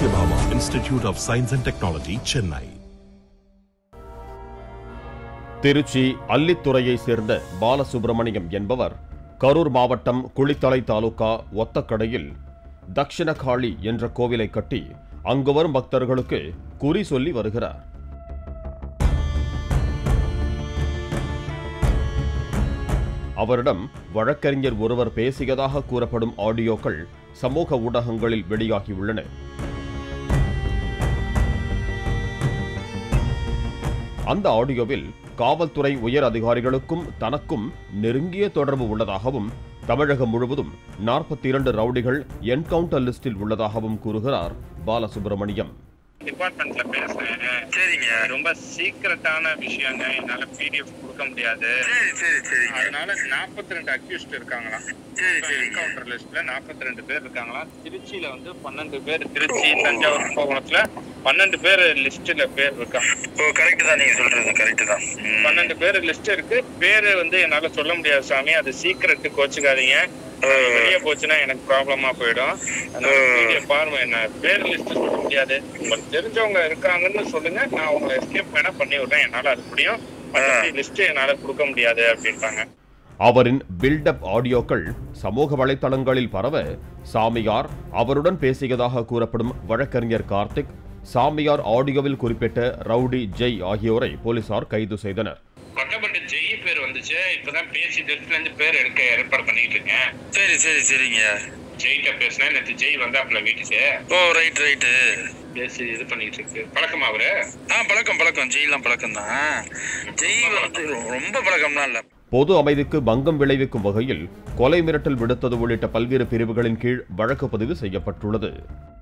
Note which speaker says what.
Speaker 1: Satyabhama Institute of Science and Technology, Chennai.
Speaker 2: Trichy அல்லித்துறையை சேர்ந்த பாலசுப்பிரமணியம் என்பவர் கரூர் மாவட்டம் குளித்தலை தாலுகா ஒத்தக்கடையில் தக்ஷணகாளி என்ற கோவிலை கட்டி அங்கு வரும் பக்தர்களுக்கு குறி சொல்லி வருகிறார் அவரிடம் வழக்கறிஞர் ஒருவர் பேசியதாக கூறப்படும் ஆடியோக்கள் சமூக ஊடகங்களில் வெளியாகியுள்ளன அந்த ஆடியோவில் காவல்துறை உயர் அதிகாரிகளுக்கும் தனக்கும் நெருங்கிய தொடர்பு உள்ளதாகவும் தமிழகம் முழுவதும் நாற்பத்தி இரண்டு ரவுடிகள் என்கவுண்டர் லிஸ்டில் உள்ளதாகவும் கூறுகிறார் பாலசுப்பிரமணியம்
Speaker 3: டிபார்ட்மெண்ட்ல பேசுறேன்
Speaker 4: சரிங்க
Speaker 3: ரொம்ப சீக்கிரட்டான விஷயங்க என்னால பிடிஎஃப் கொடுக்க முடியாது
Speaker 4: சரி சரி சரிங்க
Speaker 3: அதனால 42 ரெண்டு அக்யூஸ்ட் இருக்காங்களாம்
Speaker 4: சரி சரிங்க
Speaker 3: என்கவுண்டர் லிஸ்ட்ல 42 ரெண்டு பேர் இருக்காங்களாம் திருச்சியில வந்து பன்னெண்டு பேர் திருச்சி தஞ்சாவூர் கும்பகோணத்துல பன்னெண்டு பேர் லிஸ்ட்ல பேர் இருக்காங்க
Speaker 4: ஓ கரெக்ட் தான் நீங்க சொல்றது கரெக்ட் தான் ம்.
Speaker 3: பன்னெண்டு பேர் லிஸ்ட் இருக்கு பேரு வந்து என்னால சொல்ல முடியாது சாமி அது சீக்கிரட் கோச்சுக்காதீங்க வெளியே போச்சுன்னா எனக்கு ப்ராப்ளமா போயிடும் அதனால PDF பாருங்க என்ன பேர் லிஸ்ட் சொல்ல முடியாது உங்களுக்கு தெரிஞ்சவங்க இருக்காங்கன்னு சொல்லுங்க நான் உங்களை எஸ்கேப் வேணா பண்ணி விடுறேன் என்னால அது முடியும் லிஸ்ட் என்னால கொடுக்க முடியாது அப்படின்ட்டாங்க
Speaker 2: அவரின் பில்டப் ஆடியோக்கள் சமூக வலைத்தளங்களில் பரவ சாமியார் அவருடன் பேசியதாக கூறப்படும் வழக்கறிஞர் கார்த்திக் சாமியார் ஆடியோவில் குறிப்பிட்ட ரவுடி ஜெய் ஆகியோரை போலீசார் கைது செய்தனர்
Speaker 3: கொட்டப்பட்டு ஜெய் பேர் வந்துச்சு இப்பதான் பேசி லிஸ்ட்ல இருந்து பேர் எடுக்க ஏற்பாடு பண்ணிட்டு இருக்கேன்
Speaker 4: சரி சரி சரிங்க
Speaker 3: ஜெய்கிட்ட பேசினேன் நேற்று ஜெய் வந்தாப்புல வீட்டுக்கு
Speaker 4: ஓ ரைட் ரைட்டு
Speaker 3: பேசி இது பண்ணிட்டு இருக்கு பழக்கமா அவரு
Speaker 4: ஆ பழக்கம் பழக்கம் ஜெயிலாம் பழக்கம் தான் ஜெய் வந்து ரொம்ப பழக்கம்லாம் இல்ல
Speaker 2: பொது அமைதிக்கு பங்கம் விளைவிக்கும் வகையில் கொலை மிரட்டல் விடுத்தது உள்ளிட்ட பல்வேறு பிரிவுகளின் கீழ் வழக்கு பதிவு செய்யப்பட்டுள்ளது